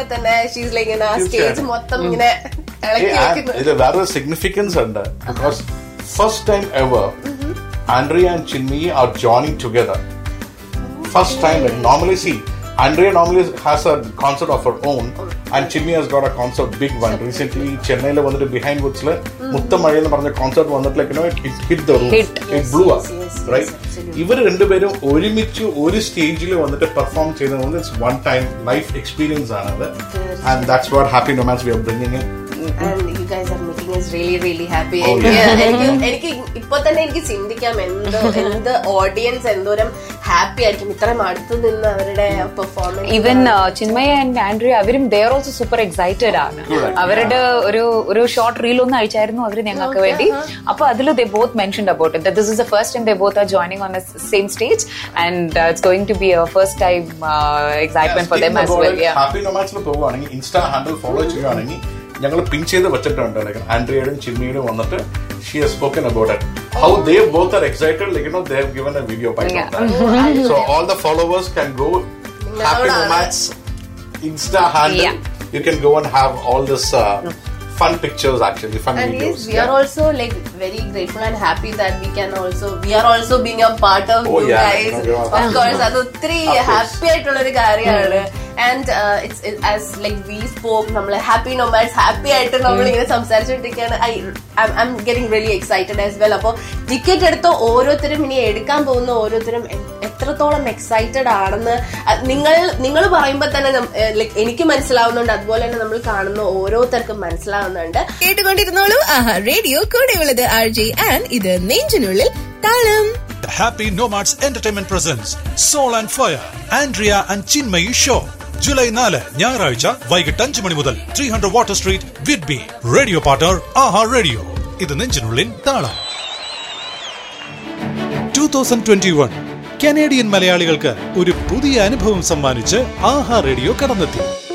തന്നെ she's like ഇങ്ങനെ stage തീർച്ചയായും. മൊത്തം ഇങ്ങനെ ഇളക്കി വെക്കുന്നു ഇത് വേറെ സിഗ്നിഫിക്കൻസ് ഉണ്ട് because first time ever Andrea and Chinmayi are joining together first time normally സി Andrea normally has a concert of her own, and Chimmy has got a concert, big one. Recently, ചെന്നൈയിൽ വന്നിട്ട് ബിഹൈൻഡ് വുഡ്സിൽ മുത്തമഴ എന്ന് പറഞ്ഞ concert വന്നിട്ട് like it hit the room Hit. It blew yes, up yes, yes, right absolutely. ഇവർ രണ്ടുപേരും ഒരുമിച്ച് ഒരു സ്റ്റേജിൽ വന്നിട്ട് പെർഫോം ചെയ്യുന്നത് it's one time life experience ആണത് and that's what happy nomads we are bringing and you guys are making us really really happy Oh, എനിക്ക് yeah. എനിക്ക് എനിക്ക് ഇപ്പൊ തന്നെ എനിക്ക് ചിന്തിക്കാം എന്ത് എന്ത് ഓഡിയൻസ് എന്തോരം ഹാപ്പി ആയിരിക്കും ഇത്രയും അടുത്ത് നിന്ന് അവരുടെ performance even Chinmayi and Andrea അവരും ദർ ഓൾസോ സൂപ്പർ എക്സൈറ്റഡ് ആണ് Correct. അവരുടെ ഒരു ഒരു ഷോർട്ട് റീൽ ഒന്ന് അയച്ചായിരുന്നു അവര് ഞങ്ങൾക്ക് വേണ്ടി അപ്പൊ അതിൽ they both mention about it this is the first time they both are joining on same stage and it's going to be first time excitement for them as well happy നൊമാൻസിൽ പോവുകയാണെങ്കിൽ insta handle follow ചെയ്യുകയാണെങ്കിൽ ഞങ്ങൾ പിൻ ചെയ്ത് വെച്ചിട്ടുണ്ട് like ആൻഡ്രിയയുടെയും ചിമ്മിയുടെയും വന്നിട്ട് she has spoken about it how they both are excited like no they have given a video by so all the followers can go happy nomads insta handle Yeah. You can go and have all this fun pictures actually fun And yes, videos we are also like very grateful and happy that we can also we are also being a part of Oh, you yeah. guys. No, you are- Of course, അത് ഒത്തിരി Of course. Happy ആയിട്ടുള്ള ഒരു കാര്യമാണ് and it's as like we spoke നമ്മൾ happy nomads happy ആയിട്ട് നമ്മൾ ഇങ്ങനെ സംസാരിച്ചുകൊണ്ടിരിക്കുകയാണ് I I'm getting really excited as well അപ്പോൾ ടിക്കറ്റ് എടുത്ത ഓരോരുത്തരും ഇനി എടുക്കാൻ പോകുന്ന ഓരോരുത്തരും എ- എത്രത്തോളം എക്സൈറ്റഡ് ആണെന്ന് അഹ് നിങ്ങൾ നിങ്ങൾ പറയുമ്പോൾ തന്നെ ലൈക്ക് എനിക്ക് മനസ്സിലാവുന്നുണ്ട് അതുപോലെ തന്നെ നമ്മൾ കാണുന്ന ഓരോരുത്തർക്കും മനസ്സിലാവുന്നുണ്ട് കേട്ടുകൊണ്ടിരുന്നോളൂ ആഹാ റേഡിയോ കൂടെയുള്ളത് ആർ ജെ ആൻഡ് ഇത് നെഞ്ചിനുള്ളിൽ താളം The Happy Nomads Entertainment presents Soul and Fire, Andrea and Chinmayi Show. July നാല് ഞായറാഴ്ച വൈകിട്ട് അഞ്ച് മണി മുതൽ three hundred water street Whitby radio partner ആഹാ റേഡിയോ ഇത് നെഞ്ചിനുള്ളിൽ താളം two thousand twenty one Canadian മലയാളികൾക്ക് ഒരു പുതിയ അനുഭവം സമ്മാനിച്ച് ആഹാ റേഡിയോ കടന്നെത്തി